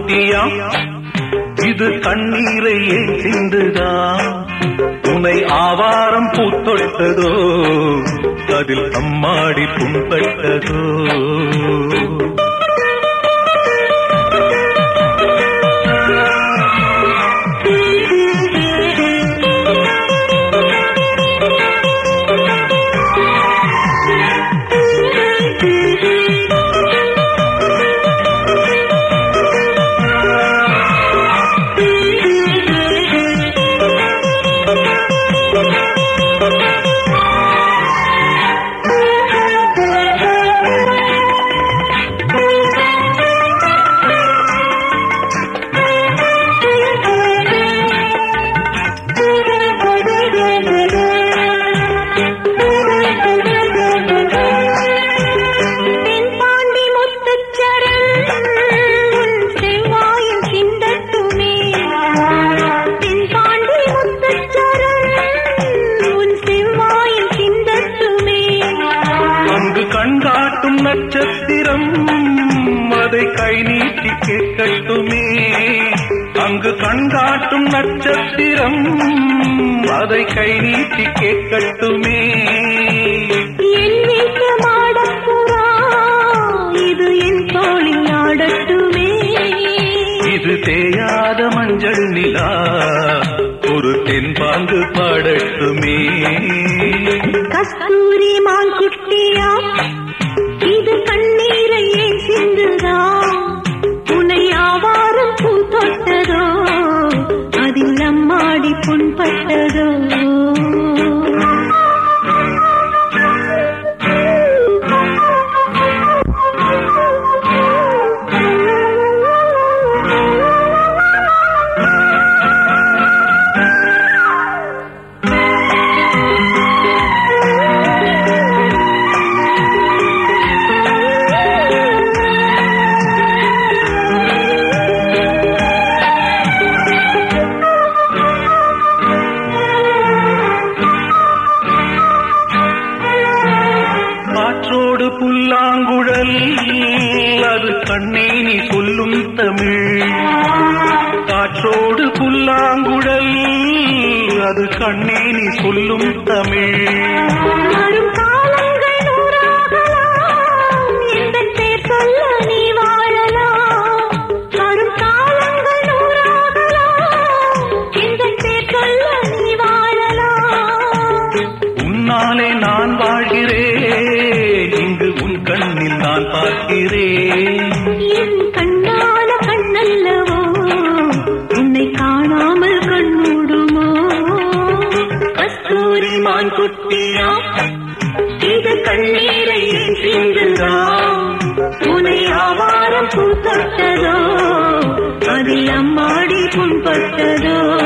குட்டியாம் இது கண்ணீரை ஏன் சிந்துதா உனை ஆவாரம் பூத்தொட்டதோ அதில் அம்மாடி புண்பட்டதோ தென்பாண்டி முத்துச்சரம் உன் செவ்வாயில் சிந்தட்டுமே தென்பாண்டி முத்துச்சரம் உன் செவ்வாயில் சிந்தட்டுமே அங்கு கண்காட்டும் நட்சத்திரம் அதை கை நீட்டி கேட்கட்டுமே அங்கு கண்காட்டும் நட்சத்திரம் அதை கை நீட்டி கேட்கட்டுமே என் வீட்டு மாடப்புறா இது என் தோளில் ஆடட்டுமே இது தேயாத மஞ்சள் நிலா ஒரு தென்பாங்கு பாடட்டுமே கஸ்தூரி மான் குட்டியா இது கண்ணீரை ஏன் சிந்துதா உன்னை ஆவாரம் பூ தொட்டதோ அதில் அம்மாடி புண்பட்டதோ காற்றோடு புல்லாங்குழல் அது கண்ணே நீ சொல்லும் தமிழ் காற்றோடு புல்லாங்குழல் அது கண்ணே நீ சொல்லும் தமிழ் வரும் காலங்கள் நூறாகலாம் எந்தன் பேர் சொல்ல நீ வாழலாம் வரும் காலங்கள் நூறாகலாம் எந்தன் பேர் சொல்ல நீ வாழலாம் உன்னாலே நான் வாழ்கிறேன் இங்கு உன் கண்ணில் நான் பார்க்கிறேன் என் கண்ணால கண்ணல்லவோ உன்னை காணாமல் கண்மூடுமோ கஸ்தூரி மான் குட்டியா இது கண்ணீரை ஏன் சிந்துதா உன்னை ஆவாரம் பூத்தொட்டதோ அதில் அம்மாடி புண்பட்டதோ